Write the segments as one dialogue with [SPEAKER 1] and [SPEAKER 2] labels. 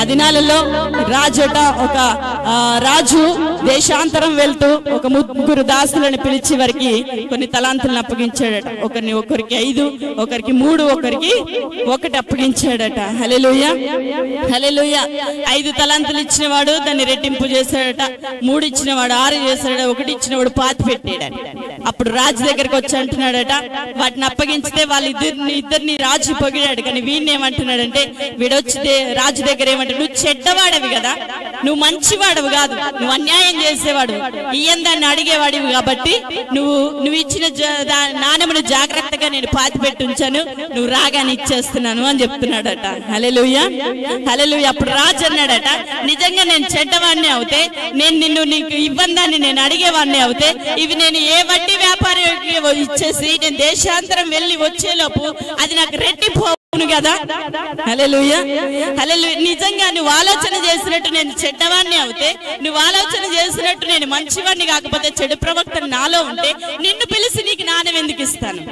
[SPEAKER 1] ఆ దినాలలో రాజట ఒక ఆ, రాజు దేశాంతరం వెళ్తూ ఒక ముగ్గురు దాసులను పిలిచి వారికి కొన్ని తలాంతులను అప్పగించాడట ఒకరిని ఒకరికి ఐదు ఒకరికి మూడు ఒకరికి ఒకటి అప్పగించాడట హలెలుయ హలెలుయ ఐదు తలాంతులు ఇచ్చినవాడు దాన్ని రెట్టింపు చేశాడట మూడు ఇచ్చినవాడు ఆరు చేశాడట ఒకటి ఇచ్చినవాడు పాతి పెట్టాడట అప్పుడు రాజు దగ్గరకు వచ్చి అంటున్నాడట వాటిని అప్పగించితే వాళ్ళిద్దరిని ఇద్దరిని రాజు పొగిడాడు కానీ వీడిని ఏమంటున్నాడంటే వీడొచ్చి దే- రాజు దగ్గర ఏమంటే నువ్వు చెడ్డవాడవి కదా నువ్వు మంచివాడవు కాదు నువ్వు అన్యాయం చేసేవాడు ఈయన దాన్ని అడిగేవాడివి కాబట్టి నువ్వు నువ్వు ఇచ్చిన జ- దా- నాణెమును జాగ్రత్తగా నేను పాతి పెట్టి ఉంచాను నువ్వు రాగానే ఇచ్చేస్తున్నాను అని చెప్తున్నాడట హలెలుయ హలెలుయ అప్పుడు రాజు అన్నాడట నిజంగా నేను చెడ్డవాడిని అవుతే నేను నిన్ను నీకు ఇవ్వందాన్ని నేను అడిగేవాడిని అవుతే ఇవి నేను ఏ వడ్డీ వ్యాపారికి ఇచ్చేసి నేను దేశాంతరం వెళ్ళి వచ్చేలోపు అది నాకు రెట్టిపోను కదా హల్లెలూయా హల్లెలూయా నిజంగా నువ్వు ఆలోచన చేసినట్టు నేను చెడ్డవాడిని అవుతే నువ్వు ఆలోచన చేసినట్టు నేను మంచివాడిని కాకపోతే చెడు ప్రవక్త నాలో ఉంటే నిన్ను పిలిచి నీకు నాణ్యం ఎందుకు ఇస్తాను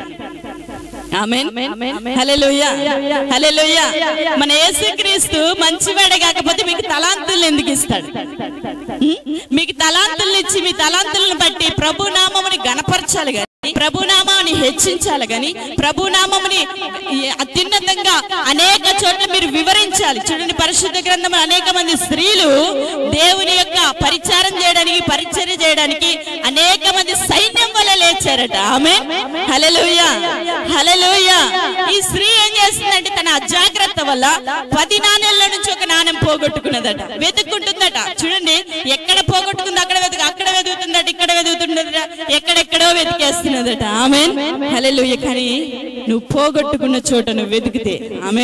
[SPEAKER 1] ఆమేన్ హల్లెలూయా హల్లెలూయా మన యేసుక్రీస్తు మంచివాడే కాకపోతే మీకు తలాంతులు ఎందుకు ఇస్తాడు ఉం? మీకు తలాంతులు ఇచ్చి మీ తలాంతులను బట్టి ప్రభు నామముని గణపరచాలి గాని ప్రభు నామాన్ని హెచ్చించాలి గాని ప్రభు నామముని ఈ అత్యున్నతంగా అనేక చోట్ల మీరు వివరించాలి చూడండి పరిశుద్ధ గ్రంథం అనేక మంది స్త్రీలు దేవుని యొక్క పరిచారం చేయడానికి పరిచర్య చేయడానికి అనేక మంది సైన్యం వల్ల లేచారట ఆమె హలెలుయ హలెలుయ ఈ స్త్రీ ఏం చేస్తుందంటే తన అజాగ్రత్త వల్ల పది నాణ్యాల నుంచి ఒక నాణ్యం పోగొట్టుకున్నదట వెతుక్కుంటుందట చూడండి ఎక్కడ పోగొట్టుకుంది అక్కడ వెతుకు అక్కడ వెతుకుతుందట ఇక్కడ వెతుకుతుందట ఎక్కడెక్కడో వెతికేస్తున్నదట ఆమె హలెలుయ కానీ నువ్వు పోగొట్టుకున్న చోట నువ్వు వెతికితే ఆమె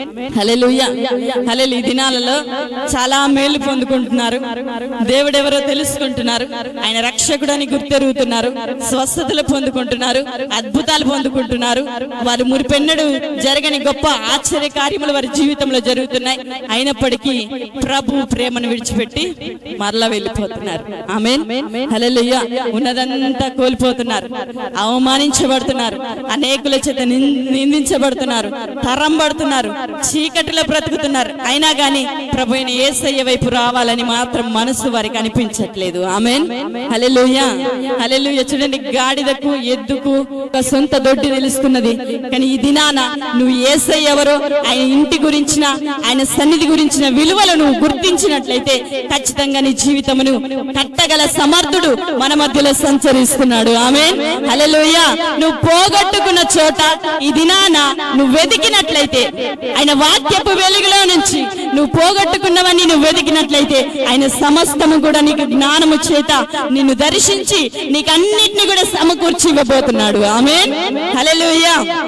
[SPEAKER 1] హలెలుయ హలెలు ఈ దినాలలో చాలా మేలు పొందుకుంటున్నారు దేవుడెవరో తెలుసుకుంటున్నారు ఆయన రక్షకుడని గుర్తెరుగుతున్నారు స్వస్థతలు పొందుకుంటున్నారు అద్భుతాలు పొందుకుంటున్నారు వారు మురిపెన్నడు జరగని గొప్ప ఆశ్చర్య కార్యములు వారి జీవితంలో జరుగుతున్నాయి అయినప్పటికీ ప్రభు ప్రేమను విడిచిపెట్టి మరలా వెళ్ళిపోతున్నారు ఆమె హల్లెలూయ ఉన్నదంతా కోల్పోతున్నారు అవమానించబడుతున్నారు అనేకుల చేత నిం- నిందించబడుతున్నారు తరం పడుతున్నారు చీకటిలో బ్రతుకుతున్నారు అయినా గాని ప్రభు అయిన యేసయ్య వైపు రావాలని మాత్రం మనసు వారికి అనిపించట్లేదు ఆమె హల్లెలూయ హల్లెలూయ చూడండి గాడిదకు ఎద్దుకు ఒక సొంత దొడ్డి నిలుస్తున్నది కానీ ఈ దినాన నువ్వు ఏసయ్య ఎవరో ఆయన ఇంటి గురించిన ఆయన సన్నిధి గురించిన విలువలు నువ్వు గుర్తించినట్లయితే ఖచ్చితంగా నీ జీవితమును కట్టగల సమర్థుడు మన మధ్యలో సంచరిస్తున్నాడు ఆమె హల్లెలూయ నువ్వు పోగొట్టుకున్న చోట ఈ దినాన నువ్వు వెతికినట్లయితే ఆయన వాక్యపు వెలుగులో నుంచి నువ్వు పోగొట్టుకున్నవన్నీ నువ్వు వెతికినట్లయితే ఆయన సమస్తము కూడా నీకు జ్ఞానము చేత నిన్ను దర్శించి నీకు అన్నిటిని కూడా సమకూర్చి ఇవ్వబోతున్నాడు ఆమె హలెలుయ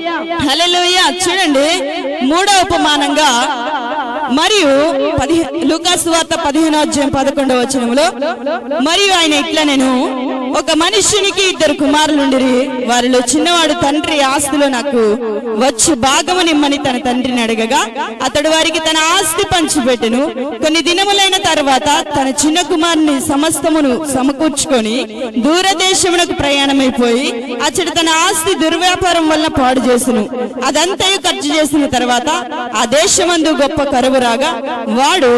[SPEAKER 1] హలెలుయ చూడండి మూడో ఉపమానంగా మరియు పదిహే లూకాసు వార్త పదిహేనో అధ్యాయం పదకొండవ వచనంలో మరియు ఆయన ఇట్లా నేను ఒక మనుష్యునికి ఇద్దరు కుమారులుండిరి వారిలో చిన్నవాడు తండ్రి ఆస్తిలో నాకు వచ్చు భాగము నిమ్మని తన తండ్రిని అడగగా అతడు వారికి తన ఆస్తి పంచిపెట్టెను కొన్ని దినములైన తర్వాత తన చిన్న కుమారుని సమస్తమును సమకూర్చుకొని దూరదేశమునకు ప్రయాణమైపోయి అతడు తన ఆస్తి దుర్వ్యాపారం వల్ల పాడు చేసును అదంతయు ఖర్చు చేసిన తర్వాత ఆ దేశమందు గొప్ప కరువు రాగా వాడు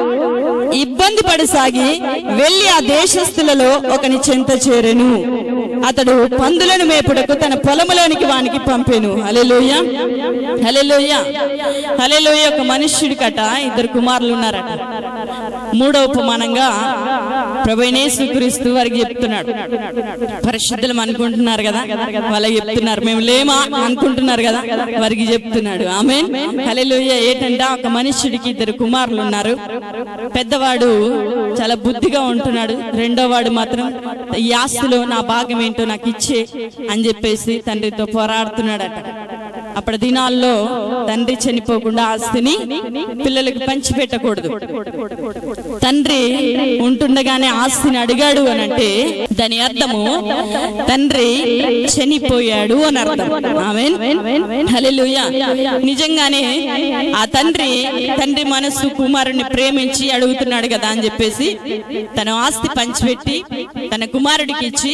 [SPEAKER 1] ఇబ్బంది పడసాగి వెళ్లి ఆ దేశస్థులలో ఒకని చెంత చేరెను అతడు పందులను మేపుటకు తన పొలములోనికి వానికి పంపెను హలెలోయ హలెలోయ హలెలోయ ఒక మనుష్యుడి కట ఇద్దరు కుమారులు ఉన్నారట మూడో ఉపమానంగా ప్రభైనేసు క్రీస్తు వారికి చెప్తున్నాడు పరిశుద్ధులం అనుకుంటున్నారు కదా వాళ్ళకి చెప్తున్నారు మేము లేమా అనుకుంటున్నారు కదా వారికి చెప్తున్నాడు ఆమె హలెలోయ ఏంటంటే ఒక మనుష్యుడికి ఇద్దరు కుమారులు ఉన్నారు పెద్దవాడు చాలా బుద్ధిగా ఉంటున్నాడు రెండో వాడు మాత్రం ఈ ఆస్తిలో నా భాగం ఏంటో నాకు ఇచ్చే అని చెప్పేసి తండ్రితో పోరాడుతున్నాడట అప్పటి దినాల్లో తండ్రి చనిపోకుండా ఆస్తిని పిల్లలకు పంచిపెట్టకూడదు తండ్రి ఉంటుండగానే ఆస్తిని అడిగాడు అని అంటే దాని అర్థము తండ్రి చనిపోయాడు అని అర్థం ఆమెన్ హల్లెలూయా నిజంగానే ఆ తండ్రి తండ్రి మనస్సు కుమారుని ప్రేమించి అడుగుతున్నాడు కదా అని చెప్పేసి తన ఆస్తి పంచిపెట్టి తన కుమారుడికి ఇచ్చి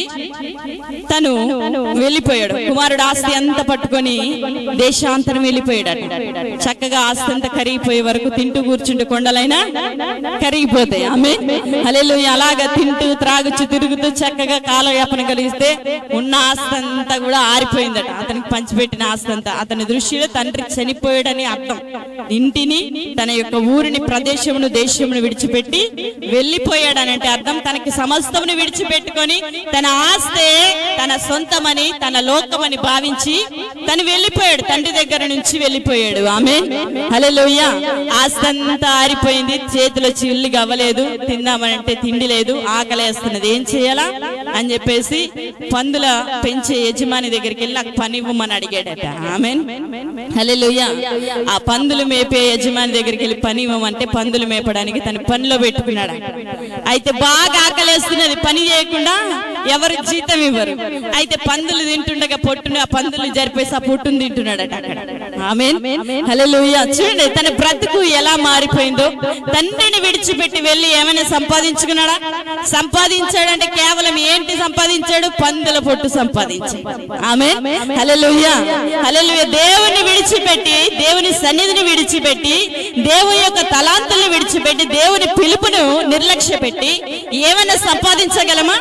[SPEAKER 1] తను వెళ్ళిపోయాడు కుమారుడు ఆస్తి అంతా పట్టుకొని దేశాంతరం వెళ్ళిపోయాడు చక్కగా ఆస్తి అంతా కరిగిపోయే వరకు తింటూ కూర్చుంటే కొండలైనా కరిగిపోతాయి ఆమె హలేలు అలాగా తింటూ త్రాగుచ్చు తిరుగుతూ చక్కగా కాలయాపన కలిగిస్తే ఉన్న ఆస్తి అంతా కూడా ఆరిపోయిందట అతనికి పంచిపెట్టిన ఆస్తి అంతా అతని దృష్టిలో తండ్రి చనిపోయాడని అర్థం ఇంటిని తన యొక్క ఊరిని ప్రదేశమును దేశమును విడిచిపెట్టి వెళ్ళిపోయాడని అంటే అర్థం తనకి సమస్తమును విడిచిపెట్టుకొని తన ఆస్తే తన సొంతమని తన లోకమని భావించి తను వెళ్ళిపోయాడు తండ్రి దగ్గర నుంచి వెళ్ళిపోయాడు ఆమె హలోయ ఆస్తి అంతా ఆరిపోయింది చేతిలో చిల్లుగా అవ్వలేదు తిందామంటే తిండి లేదు ఆకలేస్తున్నది ఏం చేయాలా అని చెప్పేసి పందుల పెంచే యజమాని దగ్గరికి వెళ్ళి నాకు పని ఇవ్వమని అడిగాడట ఆమె హలోయ ఆ పందులు మేపే యజమాని దగ్గరికి వెళ్ళి పని ఇవ్వమంటే పందులు మేపడానికి తన పనిలో పెట్టుకున్నాడు అయితే బాగా ఆకలేస్తున్నది పని చేయకుండా ఎవరు జీతం ఇవ్వరు అయితే పందులు తింటుండగా పొట్టును ఆ పందులు జరిపేసి ఆ పొట్టును తింటున్నాడట అక్కడ ఆమె హల్లెలూయా చూడండి తన బ్రతుకు ఎలా మారిపోయిందో తండ్రిని విడిచిపెట్టి వెళ్ళి ఏమైనా సంపాదించుకున్నాడా సంపాదించాడంటే కేవలం ఏంటి సంపాదించాడు పందుల పొట్టు సంపాదించాడు ఆమె హల్లెలూయా హల్లెలూయా దేవుని విడిచిపెట్టి దేవుని సన్నిధిని విడిచిపెట్టి దేవుని యొక్క తలాంతుల్ని విడిచిపెట్టి దేవుని పిలుపును నిర్లక్ష్య పెట్టి ఏమైనా సంపాదించగలమా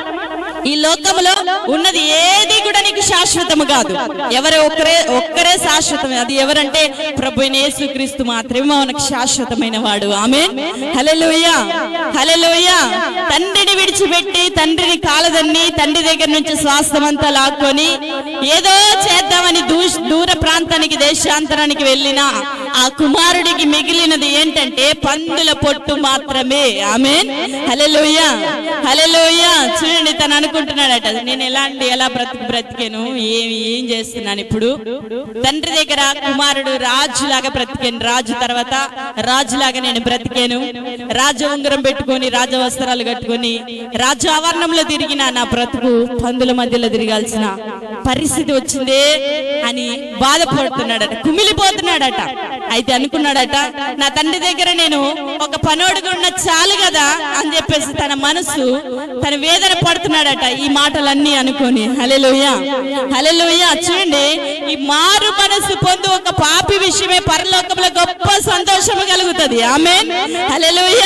[SPEAKER 1] ఈ లోకంలో ఉన్నది ఏది కూడా నీకు శాశ్వతము కాదు ఎవరు ఒక్కరే ఒక్కరే శాశ్వతం అది ఎవరంటే ప్రభు యేసుక్రీస్తు మాత్రమే మనకు శాశ్వతమైన వాడు ఆమె హలెలుయ హలెలుయ తండ్రిని విడిచిపెట్టి తండ్రిని కాలదన్ని తండ్రి దగ్గర నుంచి స్వాస్థం అంతా లాక్కొని ఏదో చేద్దామని దూ- దూర ప్రాంతానికి దేశాంతరానికి వెళ్ళిన ఆ కుమారుడికి మిగిలినది ఏంటంటే పందుల పొట్టు మాత్రమే ఆమె హలెలుయ హలెలుయ చూడండి తను అనుకుంటున్నాడట నేను ఎలాంటి ఎలా బ్రతికి బ్రతికాను ఏం ఏం చేస్తున్నాను ఇప్పుడు తండ్రి దగ్గర కుమారుడు రాజులాగా బ్రతికాను రాజు తర్వాత రాజులాగా నేను బ్రతికాను రాజ ఉంగరం పెట్టుకొని రాజ వస్త్రాలు కట్టుకొని రాజు ఆవరణంలో తిరిగిన నా బ్రతుకు పందుల మధ్యలో తిరగాల్సిన పరిస్థితి వచ్చిందే అని బాధపడుతున్నాడట కుమిలిపోతున్నాడట అయితే అనుకున్నాడట నా తండ్రి దగ్గర నేను ఒక పనోడుగా ఉన్న చాలు కదా అని చెప్పేసి తన మనసు తన వేదన పడుతున్నాడట ఈ మాటలన్నీ అనుకొని హలెలుయ హలెలుయ చూడండి ఈ మారు మనసు పొందు ఒక పాపి విషయమే పరలోకంలో గొప్ప సంతోషం కలుగుతుంది ఆమె హలెలుయ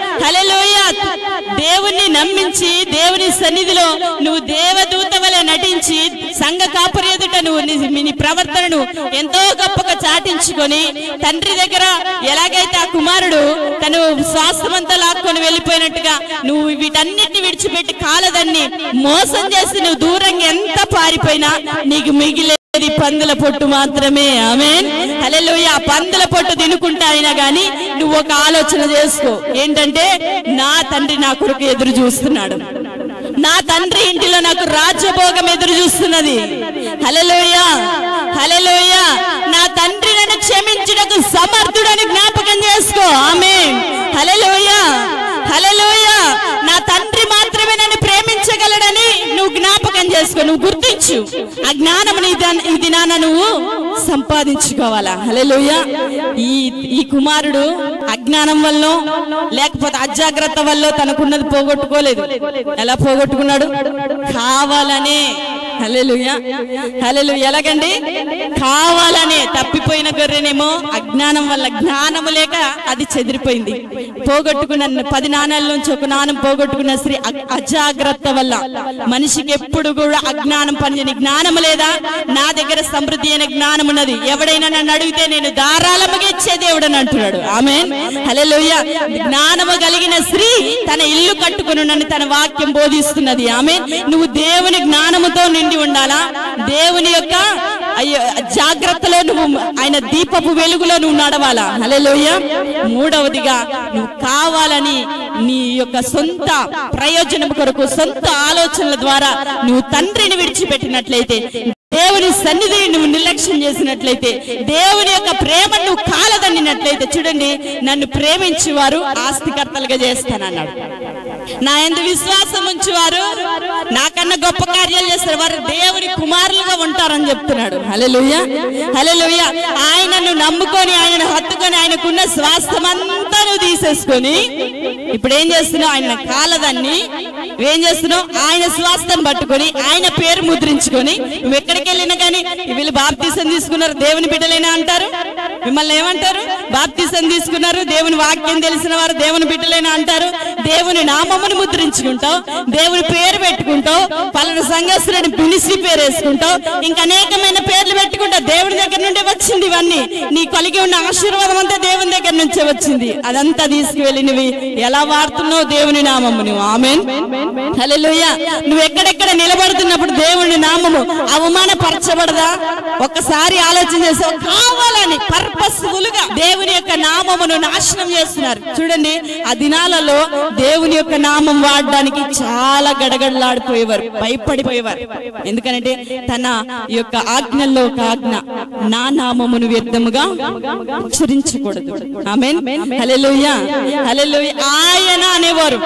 [SPEAKER 1] హలెలుయ దేవుణ్ణి నమ్మించి దేవుని సన్నిధిలో నువ్వు దేవదూత వలె నటించి సంఘ కాపురి ఎదుట నువ్వు నీ- నీ ప్రవర్తనను ఎంతో గొప్పగా చాటించుకొని తండ్రి దగ్గర ఎలాగైతే ఆ కుమారుడు తను స్వాస్థమంతా లాక్కొని వెళ్ళిపోయినట్టుగా నువ్వు వీటన్నిటిని విడిచిపెట్టి కాలదన్ని మోసం చేసి నువ్వు దూరంగా ఎంత పారిపోయినా నీకు మిగిలేది పందుల పొట్టు మాత్రమే ఆమె హల్లెలూయా ఆ పందుల పొట్టు తినుకుంటా అయినా గాని నువ్వు ఒక ఆలోచన చేసుకో ఏంటంటే నా తండ్రి నా కొరకు ఎదురు చూస్తున్నాడు నా తండ్రి ఇంటిలో నాకు రాజ్యభోగం ఎదురు చూస్తున్నది హలలోయ హలలోయ నా తండ్రి నన్ను క్షమించుటకు సమర్థుడని జ్ఞాపకం చేసుకో ఆమె హలలోయ హలలోయ నా తండ్రి మాత్రమే నన్ను ప్రేమించగలడని నువ్వు జ్ఞాపకం చేసుకో నువ్వు గుర్తించు ఆ జ్ఞానం ఇది నాన్న నువ్వు సంపాదించుకోవాలా హలలోయ ఈ ఈ కుమారుడు అజ్ఞానం వల్ల లేకపోతే అజాగ్రత్త వల్ల తనకున్నది పోగొట్టుకోలేదు ఎలా పోగొట్టుకున్నాడు కావాలనే హల్లెలూయా హల్లెలూయా ఎలాగండి కావాలనే తప్పిపోయిన గొర్రెనేమో అజ్ఞానం వల్ల జ్ఞానము లేక అది చెదిరిపోయింది పోగొట్టుకున్న పది నాణాల నుంచి ఒక నాణం పోగొట్టుకున్న స్త్రీ అ- అజాగ్రత్త వల్ల మనిషికి ఎప్పుడు కూడా అజ్ఞానం పనిచేయని జ్ఞానం లేదా నా దగ్గర సమృద్ధి అయిన జ్ఞానం ఉన్నది ఎవడైనా నన్ను అడిగితే నేను ధారాళముగా ఇచ్చే దేవుడు అని అంటున్నాడు ఆమె హల్లెలూయ జ్ఞానము కలిగిన స్త్రీ తన ఇల్లు కట్టుకుని నన్ను తన వాక్యం బోధిస్తున్నది ఆమె నువ్వు దేవుని జ్ఞానముతో నిండి ఉండాలా దేవుని యొక్క అయ్యో జాగ్రత్తలో నువ్వు ఆయన దీపపు వెలుగులో నువ్వు నడవాలా హల్లెలూయ మూడవదిగా నువ్వు కావాలని నీ యొక్క సొంత ప్రయోజనం కొరకు సొంత ఆలోచనల ద్వారా నువ్వు తండ్రిని విడిచిపెట్టినట్లయితే దేవుని సన్నిధిని నువ్వు నిర్లక్ష్యం చేసినట్లయితే దేవుని యొక్క ప్రేమ నువ్వు కాలదన్నినట్లయితే చేసినట్లయితే చూడండి నన్ను ప్రేమించి వారు ఆస్తికర్తలుగా చేస్తానన్నాడు నా ఎందు విశ్వాసం ఉంచువారు నాకన్నా గొప్ప కార్యాలు చేస్తారు వారు దేవుని కుమారులుగా ఉంటారని చెప్తున్నాడు హలెలుయ హలెలుయ ఆయనను నమ్ముకొని ఆయనను హత్తుకొని ఆయనకున్న స్వాస్థ్యం అంతా నువ్వు తీసేసుకొని ఇప్పుడు ఏం చేస్తున్నావు ఆయన కాలదాన్ని ఏం చేస్తున్నావు ఆయన స్వాస్థ్యం పట్టుకొని ఆయన పేరు ముద్రించుకొని నువ్వు ఎక్కడికి వెళ్ళినా కానీ వీళ్ళు బాప్తీసం తీసుకున్నారు దేవుని బిడ్డలేనా అంటారు మిమ్మల్ని ఏమంటారు బాప్తీసం తీసుకున్నారు దేవుని వాక్యం తెలిసిన వారు దేవుని బిడ్డలేనా అంటారు దేవుని నామమును ముద్రించుకుంటావు దేవుని పేరు పెట్టుకుంటావు పలానా సంఘస్థులని పిలిచి పేరు వేసుకుంటావు ఇంకా అనేకమైన పేర్లు పెట్టుకుంటావు దేవుని దగ్గర నుండి వచ్చింది ఇవన్నీ నీ కలిగి ఉన్న ఆశీర్వాదం అంతా దేవుని దగ్గర నుంచే వచ్చింది అదంతా తీసుకువెళ్ళి నువ్వు ఎలా వాడుతున్నావు దేవుని నామము నువ్వు ఆమె హల్లెలూయా నువ్వు ఎక్కడెక్కడ నిలబడుతున్నప్పుడు దేవుని నామము అవమానపరచబడదా ఒక్కసారి ఆలోచన చేసావు కావాలని పర్పస్ఫుల్ గా దేవుని యొక్క నామమును నాశనం చేస్తున్నారు చూడండి ఆ దినాలలో దేవుని యొక్క నామం వాడడానికి చాలా గడగడలాడిపోయేవారు భయపడిపోయేవారు ఎందుకంటే తన యొక్క ఆజ్ఞల్లో ఒక ఆజ్ఞ నా నామమును వ్యర్థముగా ఉచ్చరించకూడదు ఆమె హల్లెలూయా హల్లెలూయా ఆయన అనేవారు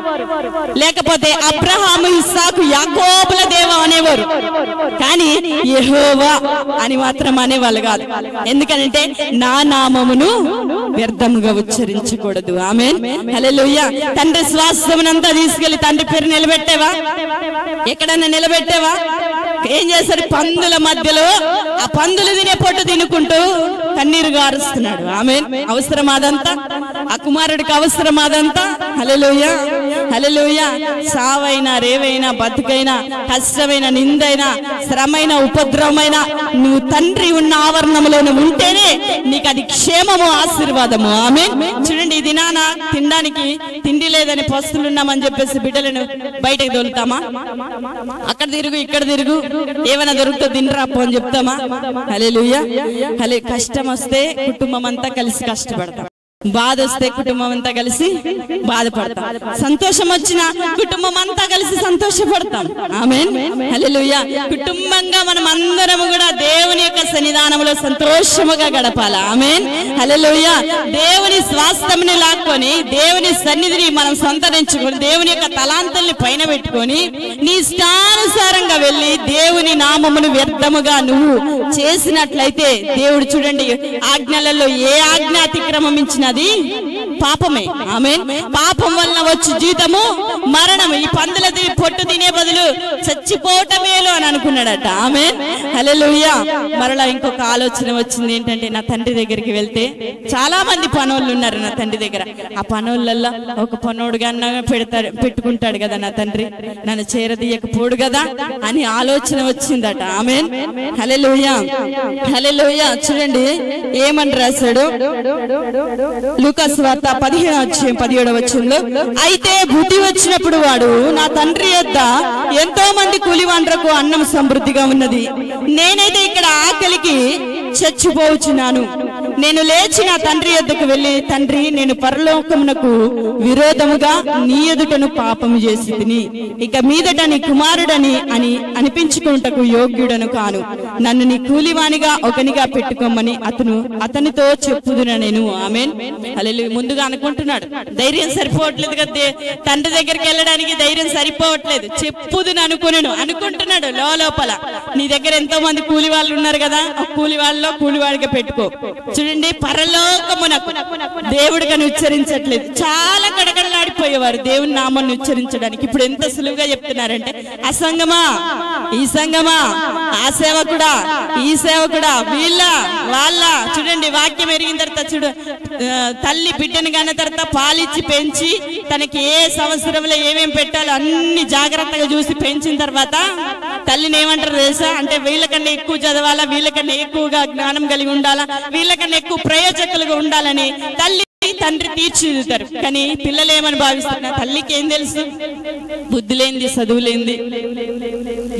[SPEAKER 1] లేకపోతే అబ్రహాము ఇస్సాకు యాకోబుల దేవ అనేవారు కానీ యెహోవా అని మాత్రం అనేవాళ్ళు కాదు ఎందుకంటే నా నామమును వ్యర్థముగా ఉచ్చరించకూడదు ఆమె హల్లెలూయా తండ్రి స్వాస్థ్యమునంతా తీసుకెళ్లి తండ్రి పేరు నిలబెట్టేవా ఎక్కడన్నా నిలబెట్టేవా ఏం చేశారు పందుల మధ్యలో ఆ పందులు తినే పొట్టు తినుకుంటూ కన్నీరు గారుస్తున్నాడు ఆమె అవసరం అదంతా ఆ కుమారుడికి అవసరం అదంతా హలెలుయ హలెలుయ సావైనా రేవైనా బతుకైనా కష్టమైన నిందైనా శ్రమైన ఉపద్రవమైన నువ్వు తండ్రి ఉన్న ఆవరణంలో నువ్వు ఉంటేనే నీకు అది క్షేమము ఆశీర్వాదము ఆమె చూడండి ఈ దినాన తినడానికి తిండి లేదని పస్తులున్నామని చెప్పేసి బిడ్డలను బయటకు దొరుకుతామా అక్కడ తిరుగు ఇక్కడ తిరుగు ఏమైనా దొరుకుతో తినరా పో అని చెప్తామా హలే హలే కష్టం వస్తే కుటుంబం అంతా కలిసి కష్టపడతాం బాధ వస్తే కుటుంబం అంతా కలిసి బాధపడతాం సంతోషం వచ్చిన కుటుంబం అంతా కలిసి సంతోషపడతాం ఆమె హల్లెలూయా కుటుంబంగా మనం అందరం కూడా దేవుని యొక్క సన్నిధానంలో సంతోషముగా గడపాలి ఆమె హల్లెలూయా దేవుని స్వాస్థ్యంని లాక్కొని దేవుని సన్నిధిని మనం సంతరించుకొని దేవుని యొక్క తలాంతుల్ని పైన పెట్టుకొని నీ ఇష్టానుసారంగా వెళ్ళి దేవుని నామమును వ్యర్థముగా నువ్వు చేసినట్లయితే దేవుడు చూడండి ఆజ్ఞలలో ఏ ఆజ్ఞ అతిక్రమం ఇచ్చినది పాపమే ఆమె పాపం వలన వచ్చి జీతము మరణం ఈ పందుల తి- పొట్టు తినే బదులు చచ్చిపోవటమేలు అని అనుకున్నాడట ఆమె హల్లెలూయా మరలా ఇంకొక ఆలోచన వచ్చింది ఏంటంటే నా తండ్రి దగ్గరికి వెళ్తే చాలా మంది పనోళ్ళు ఉన్నారు నా తండ్రి దగ్గర ఆ పనోళ్ళల్లో ఒక పనోడుగా అన్నగా పెడతాడు పెట్టుకుంటాడు కదా నా తండ్రి నన్ను చేరదీయకపోడు కదా అని ఆలోచన వచ్చిందట ఆమె హల్లెలూయా హల్లెలూయా చూడండి ఏమని రాశాడు లూకాస్ వార్త పదిహేను వచ్చి పదిహేడవ వచ్చంలో అయితే బుద్ధి వచ్చినప్పుడు వాడు నా తండ్రి యొద్ద ఎంతో మంది కూలివాండ్రకు అన్నం సమృద్ధిగా ఉన్నది నేనైతే ఇక్కడ ఆకలికి చచ్చిపోవచ్చున్నాను నేను లేచి నా తండ్రి యొద్దకు వెళ్ళి తండ్రి నేను పరలోకమునకు విరోధముగా నీ ఎదుటను పాపము చేసి తిని ఇక మీదట నీ కుమారుడని అని అనిపించుకుంటకు యోగ్యుడను కాను నన్ను నీ కూలివానిగా ఒకనిగా పెట్టుకోమని అతను అతనితో చెప్పుదున నేను ఆమె అలెలు ముందుగా అనుకుంటున్నాడు ధైర్యం సరిపోవట్లేదు కదా దే- తండ్రి దగ్గరికి వెళ్ళడానికి ధైర్యం సరిపోవట్లేదు చెప్పుదును అనుకున్నాను అనుకుంటున్నాడు లో లోపల నీ దగ్గర ఎంతో మంది కూలి వాళ్ళు ఉన్నారు కదా ఆ కూలి వాళ్ళలో కూలివాడిగా పెట్టుకో చూడండి పరలోకమునకు దేవుడికని ఉచ్చరించట్లేదు చాలా గడగడలాడిపోయేవారు దేవుని నామాన్ని ఉచ్చరించడానికి ఇప్పుడు ఎంత సులువుగా చెప్తున్నారంటే ఆ సంగమా ఈ సంగమా ఆ సేవకుడా ఈ సేవకుడా వీళ్ళ వాళ్ళ చూడండి వాక్యం ఎరిగిన తర్వాత చూడు ఆ, తల్లి బిడ్డను కన్న తర్వాత పాలిచ్చి పెంచి తనకి ఏ సంవత్సరంలో ఏమేం పెట్టాలో అన్ని జాగ్రత్తగా చూసి పెంచిన తర్వాత తల్లిని ఏమంటారు తెలుసా అంటే వీళ్ళకన్నా ఎక్కువ చదవాలా వీళ్ళకన్నా ఎక్కువగా జ్ఞానం కలిగి ఉండాలా వీళ్ళకన్నా ఎక్కువ ప్రయోజకులుగా ఉండాలని తల్లి తండ్రి తీర్చిదిద్దుతారు కానీ పిల్లలు ఏమని భావిస్తున్నారు తల్లికి ఏం తెలుసు బుద్ధి లేనిది చదువు లేనిది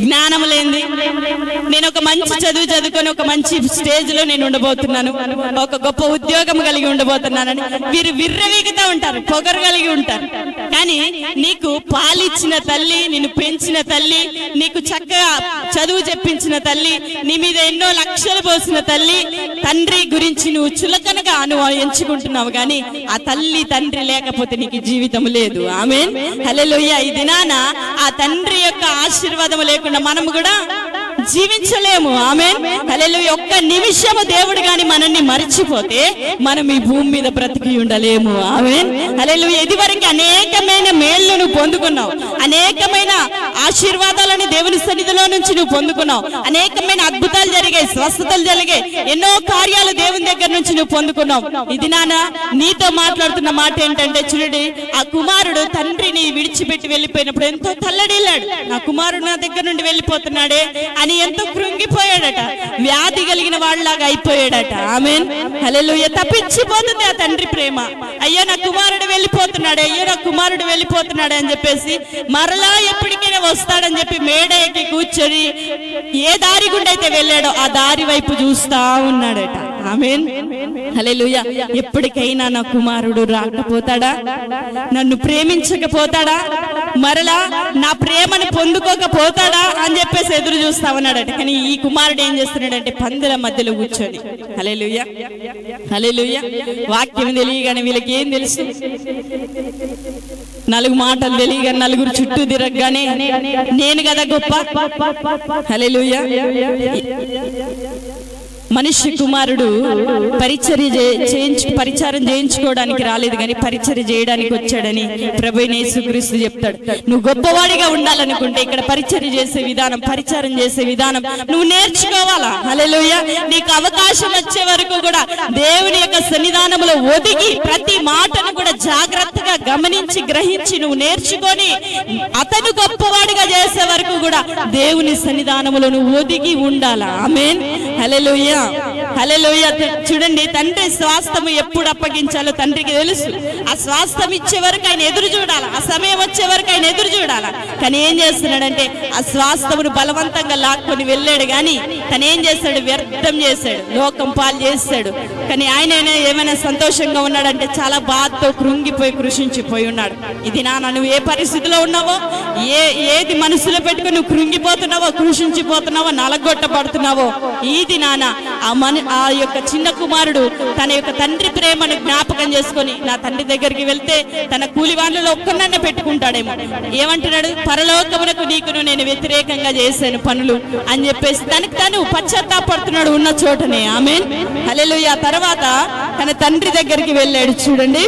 [SPEAKER 1] జ్ఞానం లేనిది నేను ఒక మంచి చదువు చదువుకొని ఒక మంచి స్టేజ్ లో నేను ఉండబోతున్నాను ఒక గొప్ప ఉద్యోగం కలిగి ఉండబోతున్నానని వీరు విర్రవీగుతా ఉంటారు పొగరు కలిగి ఉంటారు కానీ నీకు పాలిచ్చిన తల్లి నిన్ను పెంచిన తల్లి నీకు చక్కగా చదువు చెప్పించిన తల్లి నీ మీద ఎన్నో లక్షలు పోసిన తల్లి తండ్రి గురించి నువ్వు చులకనగా అను ఎంచుకుంటున్నావు కానీ ఆ తల్లి తండ్రి లేకపోతే నీకు జీవితం లేదు ఆమె హల్లెలూయా ఈ దినాన ఆ తండ్రి యొక్క ఆశీర్వాదం లేకుండా మనం కూడా జీవించలేము ఆమె హల్లెలూయా ఒక్క నిమిషము దేవుడు గాని మనల్ని మర్చిపోతే మనం ఈ భూమి మీద బ్రతికి ఉండలేము ఆమె హల్లెలూయా ఇదివరకు అనేకమైన మేళ్లు నువ్వు పొందుకున్నావు అనేకమైన ఆశీర్వాదాలని దేవుని సన్నిధిలో నుంచి నువ్వు పొందుకున్నావు అనేకమైన అద్భుతాలు జరిగాయి స్వస్థతలు జరిగాయి ఎన్నో కార్యాలు దేవుని దగ్గర నుంచి నువ్వు పొందుకున్నావు ఇది నాన్న నీతో మాట్లాడుతున్న మాట ఏంటంటే చూడండి ఆ కుమారుడు తండ్రిని విడిచిపెట్టి వెళ్ళిపోయినప్పుడు ఎంతో తల్లడిల్లాడు నా కుమారుడు నా దగ్గర నుండి వెళ్ళిపోతున్నాడే అని ఎంతో కృంగిపోయాడట వ్యాధి కలిగిన వాళ్ళలాగా అయిపోయాడట ఆమె హల్లెలూయా తప్పించిపోతుంది ఆ తండ్రి ప్రేమ అయ్యో నా కుమారుడు వెళ్ళిపోతున్నాడు అయ్యో నా కుమారుడు వెళ్ళిపోతున్నాడు అని చెప్పేసి మరలా ఎప్పటికైనా వస్తాడని చెప్పి మేడ ఎక్కి కూర్చొని ఏ దారి గుండా అయితే వెళ్ళాడో ఆ దారి వైపు చూస్తా ఉన్నాడట ఆమెన్ హల్లెలూయా ఎప్పటికైనా నా కుమారుడు రాకపోతాడా నన్ను ప్రేమించకపోతాడా మరలా నా ప్రేమను పొందుకోకపోతాడా అని చెప్పేసి ఎదురు చూస్తా ఉన్నాడట కానీ ఈ కుమారుడు ఏం చేస్తున్నాడంటే పందుల మధ్యలో కూర్చొని హల్లెలూయా హల్లెలూయా వాక్యం తెలియగానే వీళ్ళకి ఏం తెలుసు నలుగు మాటలు తెలియగా నలుగురు చుట్టూ తిరగగానే నేను కదా గొప్ప హల్లెలూయా మనిషి కుమారుడు పరిచర్య చే- చేయించు పరిచారం చేయించుకోవడానికి రాలేదు కానీ పరిచర్య చేయడానికి వచ్చాడని ప్రభు యేసుక్రీస్తు చెప్తాడు నువ్వు గొప్పవాడిగా ఉండాలనుకుంటే ఇక్కడ పరిచర్య చేసే విధానం పరిచారం చేసే విధానం నువ్వు నేర్చుకోవాలా హల్లెలూయా నీకు అవకాశం వచ్చే వరకు కూడా దేవుని యొక్క సన్నిధానంలో ఒదిగి ప్రతి మాటను కూడా జాగ్రత్తగా గమనించి గ్రహించి నువ్వు నేర్చుకొని అతను గొప్పవాడిగా చేసే వరకు కూడా దేవుని సన్నిధానములో నువ్వు ఒదిగి ఉండాలా ఆమెన్ హల్లెలూయా హల్లెలూయా చూడండి తండ్రి స్వాస్థము ఎప్పుడు అప్పగించాలో తండ్రికి తెలుసు ఆ స్వాస్థం ఇచ్చే వరకు ఆయన ఎదురు చూడాలి ఆ సమయం వచ్చే వరకు ఆయన ఎదురు చూడాలి కానీ ఏం చేస్తున్నాడంటే ఆ స్వాస్థమును బలవంతంగా లాక్కొని వెళ్ళాడు కానీ తను ఏం చేశాడు వ్యర్థం చేశాడు లోకం పాలు చేశాడు కానీ ఆయన ఏమైనా సంతోషంగా ఉన్నాడంటే చాలా బాధతో కృంగిపోయి కృషించిపోయి ఉన్నాడు ఇది నాన్న నువ్వు ఏ పరిస్థితిలో ఉన్నావో ఏ ఏది మనసులో పెట్టుకుని నువ్వు కృంగిపోతున్నావో కృషించిపోతున్నావో నలగొట్టబడుతున్నావో ఇది నాన్న ఆ మన ఆ యొక్క చిన్న కుమారుడు తన యొక్క తండ్రి ప్రేమను జ్ఞాపకం చేసుకొని నా తండ్రి దగ్గరికి వెళ్తే తన కూలి వాళ్ళలో ఒక్కనన్న పెట్టుకుంటాడేమో ఏమంటున్నాడు పరలోకమునకు నీకును నేను వ్యతిరేకంగా చేశాను పనులు అని చెప్పేసి తనకు తను పశ్చాత్తాపడుతున్నాడు ఉన్న చోటనే ఆమె హల్లెలూయా తర్వాత తన తండ్రి దగ్గరికి వెళ్ళాడు చూడండి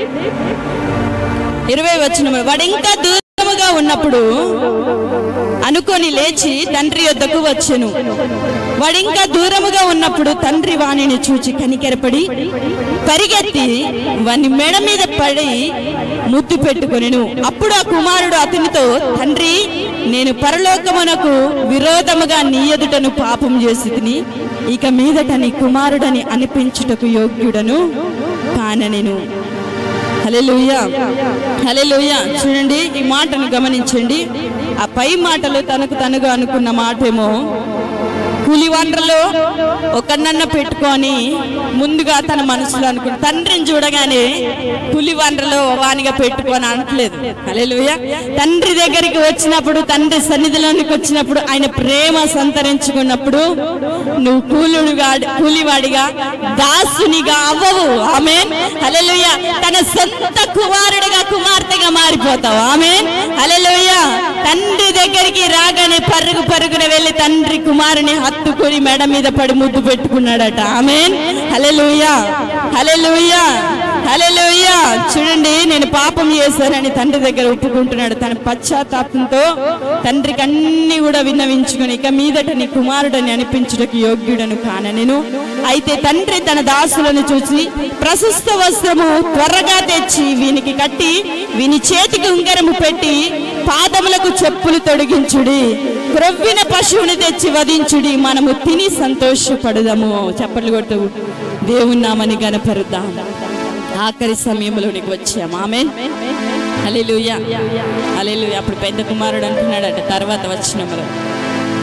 [SPEAKER 1] ఇరవై వచ్చిన వాడు ఇంకా దూరముగా ఉన్నప్పుడు అనుకొని లేచి తండ్రి యొద్దకు వచ్చెను వాడింకా దూరముగా ఉన్నప్పుడు తండ్రి వాణిని చూచి కనికెరపడి పరిగెత్తి వాని మెడ మీద పడి ముద్దు పెట్టుకొనెను అప్పుడు ఆ కుమారుడు అతనితో తండ్రి నేను పరలోకమునకు విరోధముగా నీ ఎదుటను పాపం చేసి తిని ఇక మీదట నీ కుమారుడని అనిపించుటకు యోగ్యుడను కాననెను హల్లెలూయా హల్లెలూయా చూడండి ఈ మాటను గమనించండి ఆ పై మాటలు తనకు తనుగా అనుకున్న మాటేమో కూలివాండ్రలో ఒకనన్న పెట్టుకొని ముందుగా తన మనసులో అనుకున్న తండ్రిని చూడగానే కూలివాండ్రలో వానిగా పెట్టుకొని అనట్లేదు హల్లెలూయా తండ్రి దగ్గరికి వచ్చినప్పుడు తండ్రి సన్నిధిలోనికి వచ్చినప్పుడు ఆయన ప్రేమ సంతరించుకున్నప్పుడు నువ్వు కూలుడుగా కూలివాడిగా దాసునిగా అవ్వవు ఆమె హల్లెలూయా తన సొంత కుమారుడిగా కుమార్తెగా మారిపోతావు ఆమె హల్లెలూయా తండ్రి దగ్గరికి రాగానే పరుగు పరుగున వెళ్ళి తండ్రి కుమారుని హత్తుకొని మెడ మీద పడి ముద్దు పెట్టుకున్నాడట ఆమె హల్లెలూయా హల్లెలూయా హల్లెలూయా చూడండి నేను పాపం చేశానని తండ్రి దగ్గర ఒప్పుకుంటున్నాడు తన పశ్చాత్తాపంతో తండ్రికి అన్ని కూడా విన్నవించుకుని ఇక మీదట నీ కుమారుడని అనిపించుటకు యోగ్యుడను కాన నేను అయితే తండ్రి తన దాసులను చూసి ప్రశస్త వస్త్రము త్వరగా తెచ్చి వీనికి కట్టి వీని చేతికి ఉంగరము పెట్టి పాదములకు చెప్పులు తొడిగించుడి క్రొవ్విన పశువుని తెచ్చి వధించుడి మనము తిని సంతోషపడదాము చప్పట్లు కొడుతూ దేవుని నామని గనపరుద్దాం ఆఖరి సమయంలోనికి వచ్చాము ఆమె హల్లెలూయా హల్లెలూయా అప్పుడు పెద్ద కుమారుడు అంటున్నాడట తర్వాత వచ్చినప్పుడు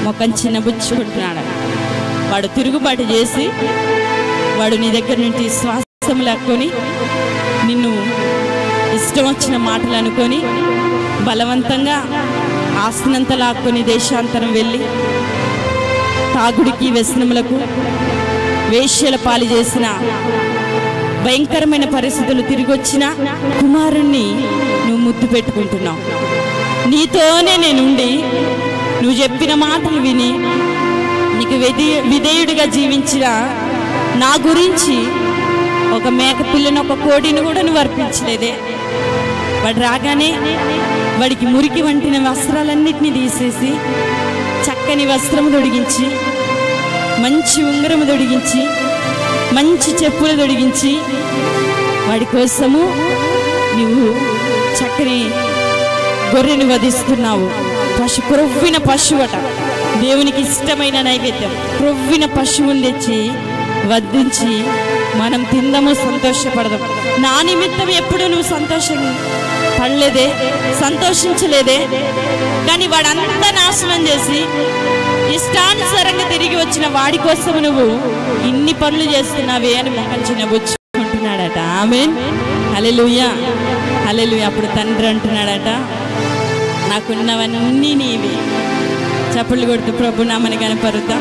[SPEAKER 1] ముఖం చిన్నబుచ్చుకుంటున్నాడు వాడు తిరుగుబాటు చేసి వాడు నీ దగ్గర నుండి శ్వాసం లాక్కొని నిన్ను ఇష్టం వచ్చిన మాటలు అనుకొని బలవంతంగా ఆస్తినంత లాక్కొని దేశాంతరం వెళ్ళి తాగుడికి వ్యసనములకు వేశ్యల పాలు చేసిన భయంకరమైన పరిస్థితులు తిరిగి వచ్చిన కుమారుణ్ణి నువ్వు ముద్దు పెట్టుకుంటున్నావు నీతోనే నేనుండి నువ్వు చెప్పిన మాటలు విని నీకు విధే విధేయుడిగా జీవించిన నా గురించి ఒక మేక పిల్లని ఒక కోడిని కూడా నువ్వు అర్పించలేదే వాడు రాగానే వాడికి మురికి వంటిన వస్త్రాలన్నిటినీ తీసేసి చక్కని వస్త్రము తొడిగించి మంచి ఉంగరము తొడిగించి మంచి చెప్పులు తొడిగించి వాడి కోసము నువ్వు చక్కని గొర్రెను వధిస్తున్నావు పశు క్రొవ్విన పశువట దేవునికి ఇష్టమైన నైవేద్యం క్రొవ్విన పశువుని తెచ్చి వధించి మనం తిందాము సంతోషపడదాం నా నిమిత్తం ఎప్పుడు నువ్వు సంతోషం పడలేదే సంతోషించలేదే కానీ వాడంతా నాశనం చేసి ఇష్టానుసారంగా తిరిగి వచ్చిన వాడి కోసం నువ్వు ఇన్ని పనులు చేస్తున్నావే అని మొహం చిన్నబుచ్చుకుంటున్నాడట ఆమె హలెలుయ్యా హలెలుయ్య అప్పుడు తండ్రి అంటున్నాడట నాకున్నవన్నీ నీవి చప్పుళ్ళు కొడుతూ ప్రభు నామని కనపరుద్దాం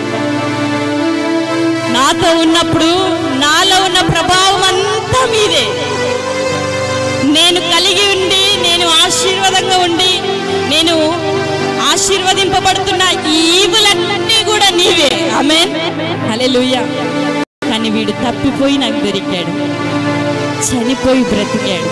[SPEAKER 1] నాతో ఉన్నప్పుడు నాలో ఉన్న ప్రభావం అంతా మీదే నేను కలిగి ఉండి నేను ఆశీర్వాదంగా ఉండి నేను ఆశీర్వదింపబడుతున్న ఈ ఈవులన్నీ కూడా నీవే ఆమె హల్లెలూయా కానీ వీడు తప్పిపోయి నాకు దొరికాడు చనిపోయి బ్రతికాడు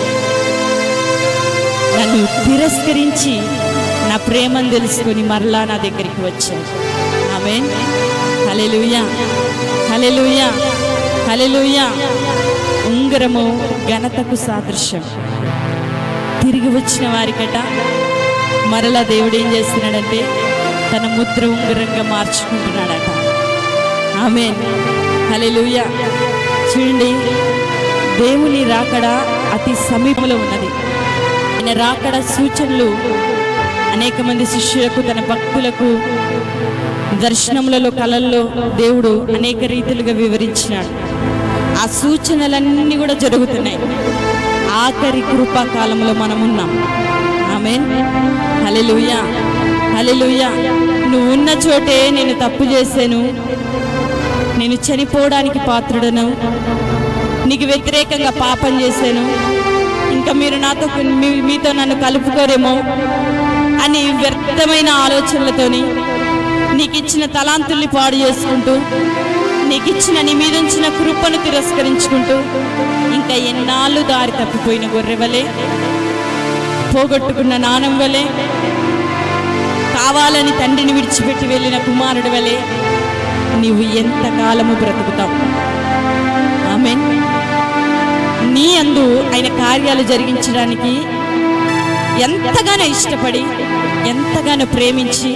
[SPEAKER 1] నన్ను తిరస్కరించి నా ప్రేమను తెలుసుకొని మరలా నా దగ్గరికి వచ్చాడు ఆమె హలెలుయా హలెలుయా హలెలుయా ఉంగరము ఘనతకు సాదృశ్యం తిరిగి వచ్చిన వారికట మరలా దేవుడు ఏం చేస్తున్నాడంటే తన ముద్ర ఉంగరంగా మార్చుకుంటున్నాడట ఆమె హలెలుయా చూడండి దేవుని రాకడ అతి సమీపంలో ఉన్నది ఆయన రాకడ సూచనలు అనేక మంది శిష్యులకు తన భక్తులకు దర్శనములలో కళల్లో దేవుడు అనేక రీతిలుగా వివరించినాడు ఆ సూచనలన్నీ కూడా జరుగుతున్నాయి ఆఖరి కృపా కాలంలో మనం ఉన్నాం ఆమె హలెలుయా హలెలుయా నువ్వు ఉన్న చోటే నేను తప్పు చేశాను నేను చనిపోవడానికి పాత్రుడను నీకు వ్యతిరేకంగా పాపం చేశాను ఇంకా మీరు నాతో మీ- మీతో నన్ను కలుపుకోరేమో అని వ్యర్థమైన ఆలోచనలతోని నీకు ఇచ్చిన తలాంతుల్ని పాడు చేసుకుంటూ నీకు ఇచ్చిన నీ మీద ఉంచిన కృపను తిరస్కరించుకుంటూ ఇంకా ఎన్నాళ్ళు దారి తప్పిపోయిన గొర్రె వలె పోగొట్టుకున్న నాణం వలె కావాలని తండ్రిని విడిచిపెట్టి వెళ్ళిన కుమారుడి వలె నీవు ఎంతకాలము బ్రతుకుతావు ఆమె నీ అందు ఆయన కార్యాలు జరిగించడానికి ఎంతగానో ఇష్టపడి ఎంతగానో ప్రేమించి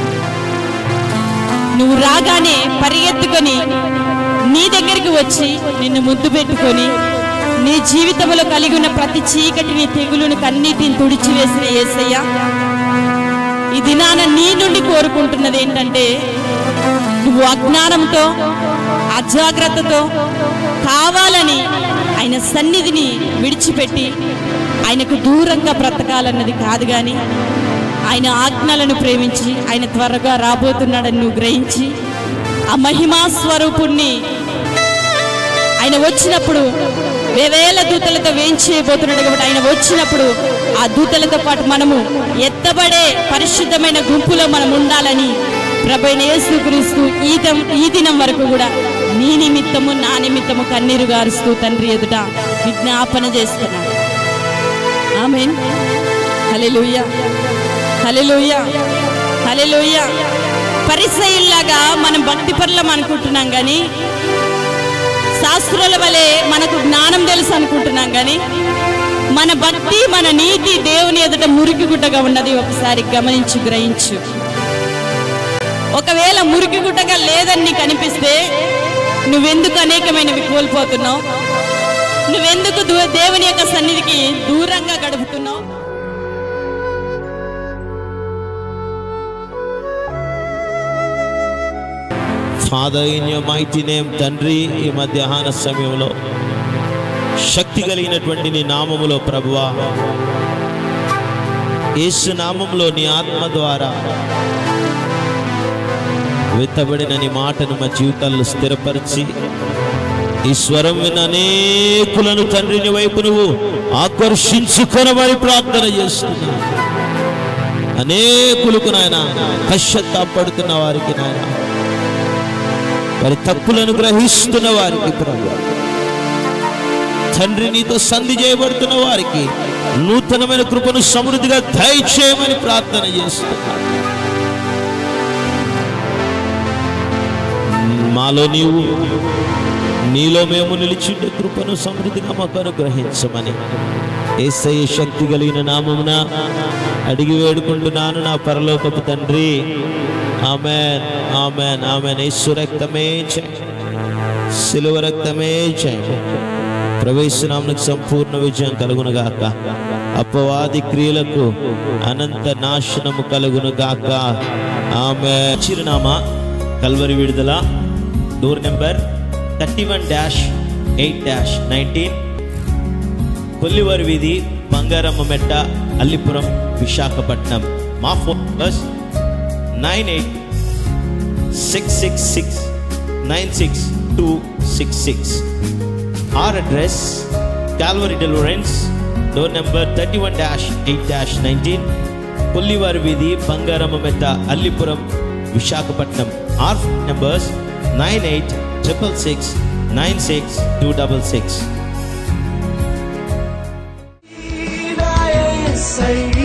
[SPEAKER 1] నువ్వు రాగానే పరిగెత్తుకొని నీ దగ్గరికి వచ్చి నిన్ను ముద్దు పెట్టుకొని నీ జీవితంలో కలిగి ఉన్న ప్రతి చీకటిని తెగులును కన్నీటిని తుడిచివేసిన ఏసయ్య ఈ దినాన నీ నుండి కోరుకుంటున్నది ఏంటంటే నువ్వు అజ్ఞానంతో అజాగ్రత్తతో కావాలని ఆయన సన్నిధిని విడిచిపెట్టి ఆయనకు దూరంగా బ్రతకాలన్నది కాదు కానీ ఆయన ఆజ్ఞలను ప్రేమించి ఆయన త్వరగా రాబోతున్నాడని నువ్వు గ్రహించి ఆ మహిమా స్వరూపుణ్ణి ఆయన వచ్చినప్పుడు వేవేల దూతలతో వేయించేయబోతున్నాడు కాబట్టి ఆయన వచ్చినప్పుడు ఆ దూతలతో పాటు మనము ఎత్తబడే పరిశుద్ధమైన గుంపులో మనం ఉండాలని ప్రభైన యేసుక్రీస్తు ఈ దినం ఈ దినం వరకు కూడా నీ నిమిత్తము నా నిమిత్తము కన్నీరు గారుస్తూ తండ్రి ఎదుట విజ్ఞాపన చేస్తున్నాడు ఆమెన్ హల్లెలూయా హల్లెలూయా హల్లెలూయా పరిసయుల్లాగా మనం భక్తి పరులం అనుకుంటున్నాం కానీ శాస్త్రుల వలె మనకు జ్ఞానం తెలుసు అనుకుంటున్నాం కానీ మన భక్తి మన నీతి దేవుని ఎదుట మురికి గుడ్డగా ఉన్నది ఒకసారి గమనించి గ్రహించు ఒకవేళ మురికి గుడ్డగా లేదని నీకు అనిపిస్తే నువ్వెందుకు అనేకమైనవి కోల్పోతున్నావు నువ్వెందుకు దూ- దేవుని యొక్క సన్నిధికి దూరంగా గడుపుతున్నావు
[SPEAKER 2] father in your mighty name తండ్రి ఈ మధ్యాహ్న సమయంలో శక్తి కలిగినటువంటి నీ నామములో ప్రభువా యేసు నామములో నీ ఆత్మ ద్వారా విత్తబడిన నీ మాటను మా జీవితాల్లో స్థిరపరిచి ఈ స్వరం విన్న అనేకులను తండ్రిని వైపు నువ్వు ఆకర్షించుకొనమని ప్రార్థన చేస్తున్నా అనేకులకు నాయన పశ్చాత్తాపడుతున్న వారికి నాయన వారి తప్పులను గ్రహిస్తున్న వారికి ప్రభు తండ్రి నీతో సంధి చేయబడుతున్న వారికి నూతనమైన కృపను సమృద్ధిగా దయచేయమని ప్రార్థన చేస్తున్నా మాలో నీవు నీలో మేము నిలిచిండే కృపను సమృద్ధిగా మాకు అనుగ్రహించమని ఏసయ్య శక్తి కలిగిన నామమున అడిగి వేడుకుంటున్నాను నా పరలోకపు తండ్రి ఆమెన్ ఆమెన్ ఆమెన్ యేసు రక్తమే జయం సిలువ రక్తమే జయం ప్రవేశనామునికి సంపూర్ణ విజయం కలుగునుగాక అపవాది క్రియలకు అనంత నాశనము కలుగునుగాక ఆమె చిరునామా కల్వరి విడుదల door number thirty one dash eight dash nineteen Kollivari వీధి బంగారమ్మ మెట్ట అల్లిపురం విశాఖపట్నం మా ఫోన్ బస్ nine eight six six six nine six two six six or address Calvary deliverance door number thirty one dash eight dash nineteen Kollivari వీధి Bangaramma Metta Allipuram Visakhapatnam or numbers nine eight triple six nine six two double six
[SPEAKER 3] Say